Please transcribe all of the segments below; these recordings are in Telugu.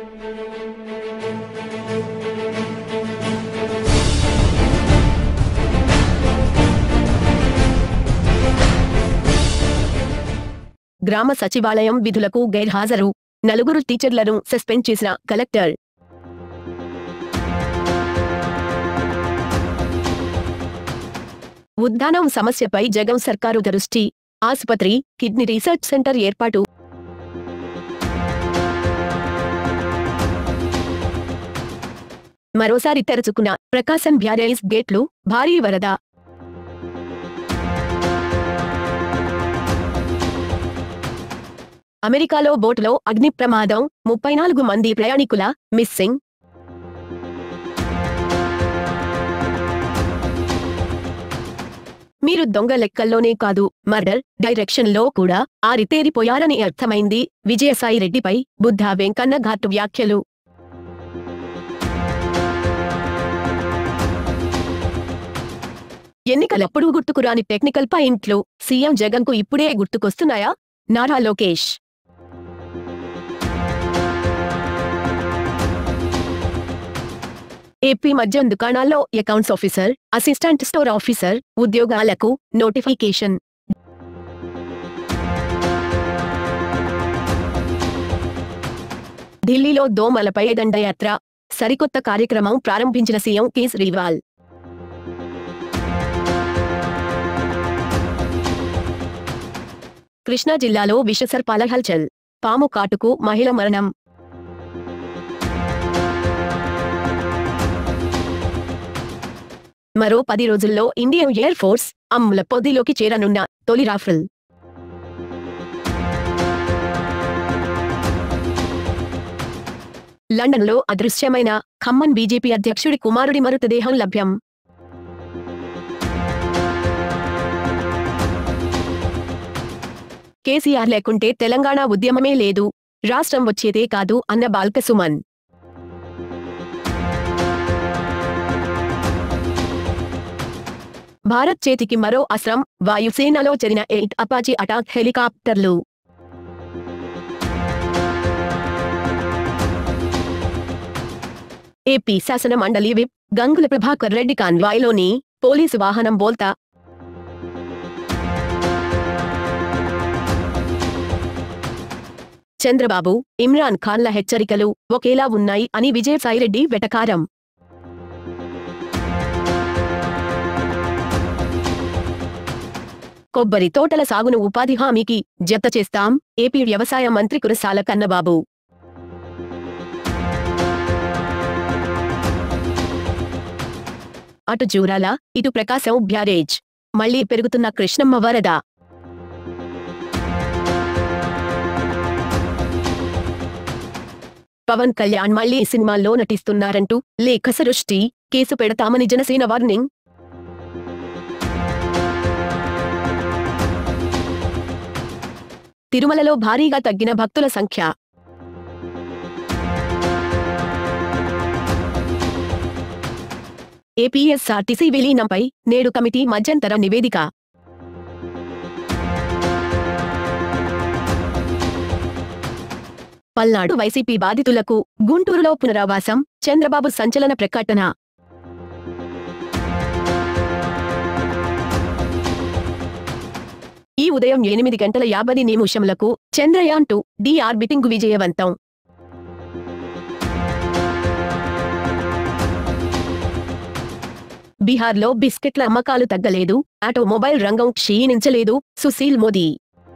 గ్రామ సచివాలయం విధులకు గైర్హాజరు నలుగురు టీచర్లను సస్పెండ్ చేసిన కలెక్టర్ ఉద్దానం సమస్యపై జగన్ సర్కారు దృష్టి ఆసుపత్రి కిడ్నీ రీసెర్చ్ సెంటర్ ఏర్పాటు మరోసారి తెరుచుకున్న ప్రకాశం బ్యారేజ్ గేట్లు భారీ వరద అమెరికాలో బోటులో అగ్ని ప్రమాదం ముప్పై నాలుగు మంది ప్రయాణికుల మిస్సింగ్ మీరు దొంగ లెక్కల్లోనే కాదు మర్డర్ డైరెక్షన్ లో కూడా ఆరితేరిపోయారని అర్థమైంది విజయసాయి రెడ్డిపై బుద్ధా వెంకన్న ఘాటు వ్యాఖ్యలు ఎన్నికలప్పుడు గుర్తుకురాని టెక్నికల్ పాయింట్లు సీఎం జగన్ కు ఇప్పుడే గుర్తుకొస్తున్నాయా నారా లోకేష్ ఏపీ మద్యం దుకాణాల్లో accounts officer assistant store officer ఉద్యోగాలకు నోటిఫికేషన్ ఢిల్లీలో దోమలపై దండయాత్ర సరికొత్త కార్యక్రమం ప్రారంభించిన సీఎం కేజ్రీవాల్ కృష్ణా జిల్లాలో విషసర్పాల హల్చల్ పాము కాటుకు మహిళ మరణం మరో పది రోజుల్లో ఇండియన్ ఎయిర్ ఫోర్స్ అమ్ముల పొదిలోకి చేరనున్న తొలి రాఫెల్ లండన్లో అదృశ్యమైన ఖమ్మం బీజేపీ అధ్యక్షుడి కుమారుడి మృతదేహం లభ్యం కేసీఆర్ లేకుంటే తెలంగాణ ఉద్యమమే లేదు రాష్ట్రం వచ్చేదే కాదు అన్న బాల్కసుమన్ భారత్ చేతికి మరో అస్త్రం వాయుసేనలో జరిగిన ఎయిట్ అపాచీ అటాక్ హెలికాప్టర్లు ఏపీ శాసన మండలి విప్ గంగుల ప్రభాకర్ రెడ్డి కాన్వాయ్లోని పోలీసు వాహనం బోల్తా చంద్రబాబు ఇమ్రాన్ ఖాన్ల హెచ్చరికలు ఒకేలా ఉన్నాయి అని విజయసాయిరెడ్డి వెటకారం కొబ్బరి తోటల సాగును ఉపాధి హామీకి జత చేస్తాం ఏపీ వ్యవసాయ మంత్రి కురసాల కన్నబాబు అటు జూరాల ఇటు ప్రకాశం బ్యారేజ్ మళ్లీ పెరుగుతున్న కృష్ణమ్మ వరద పవన్ కళ్యాణ్ మళ్లీ సినిమాల్లో నటిస్తున్నారంటూ లేఖ సృష్టి కేసు పెడతామని జనసేన వార్నింగ్ తిరుమలలో భారీగా తగ్గిన భక్తుల సంఖ్య ఏపీఎస్ఆర్టీసీ విలీనంపై నేడు కమిటీ మధ్యంతర నివేదిక పల్నాడు వైసీపీ బాధితులకు గుంటూరులో పునరావాసం చంద్రబాబు సంచలన ప్రకటన ఈ ఉదయం ఎనిమిది గంటల యాభై నిమిషములకు చంద్రయాన్ టూ డి ఆర్బిటింగ్ విజయవంతం బీహార్లో బిస్కెట్ల అమ్మకాలు తగ్గలేదు ఆటోమొబైల్ రంగం క్షీణించలేదు సుశీల్ మోదీ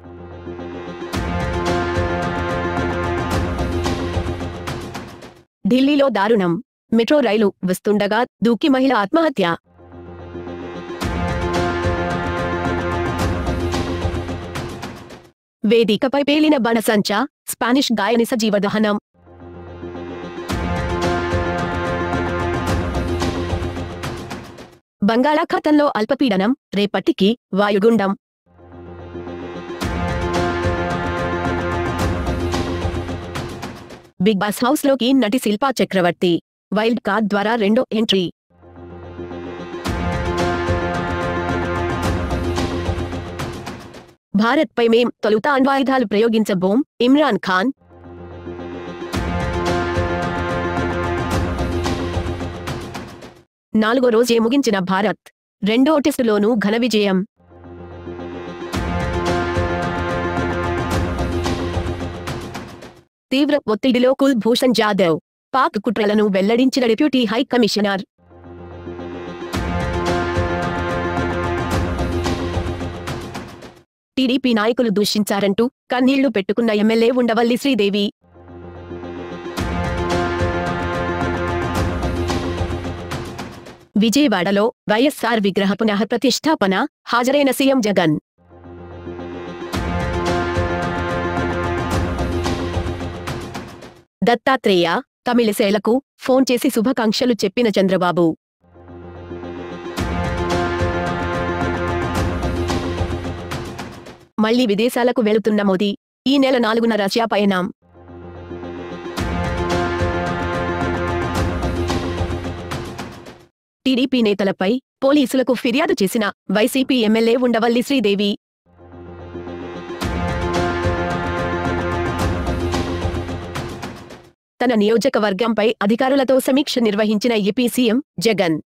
ఢిల్లీలో దారుణం మెట్రో రైలు వస్తుండగా దూకి మహిళ ఆత్మహత్య వేదికపై పేలిన బణసంచ స్పానిష్ గాయని సజీవ దహనం బంగాళాఖాతంలో అల్పపీడనం రేపటికి వాయుగుండం బిగ్ బాస్ హౌస్ లోకి నటి శిల్పా చక్రవర్తి వైల్డ్ కార్డ్ ద్వారా రెండో ఎంట్రీ భారత్పై మేం తొలుత అణ్వాయుధాలు ప్రయోగించబోం ఇమ్రాన్ ఖాన్ నాలుగో రోజే ముగించిన భారత్ రెండో టెస్టులోనూ ఘన విజయం తీవ్ర ఒత్తిడిలో కుల్భూషణ్ జాదవ్ పాక్ కుట్రలను వెల్లడించిన డిప్యూటీ హై కమిషనర్ టీడీపీ నాయకులు దూషించారంటూ కన్నీళ్లు పెట్టుకున్న ఎమ్మెల్యే ఉండవల్లి శ్రీదేవి విజయవాడలో వైఎస్ఆర్ విగ్రహ పునః ప్రతిష్టాపన హాజరైన సీఎం జగన్ దత్తాత్రేయ తమిళిసేలకు ఫోన్ చేసి శుభాకాంక్షలు చెప్పిన చంద్రబాబు మళ్లీ విదేశాలకు వెళుతున్న మోదీ ఈ నెల నాలుగున రష్యా పయనం టీడీపీ నేతలపై పోలీసులకు ఫిర్యాదు చేసిన వైసీపీ ఎమ్మెల్యే ఉండవల్లి శ్రీదేవి తన నియోజకవర్గంపై అధికారులతో సమీక్ష నిర్వహించిన ఏపీ సీఎం జగన్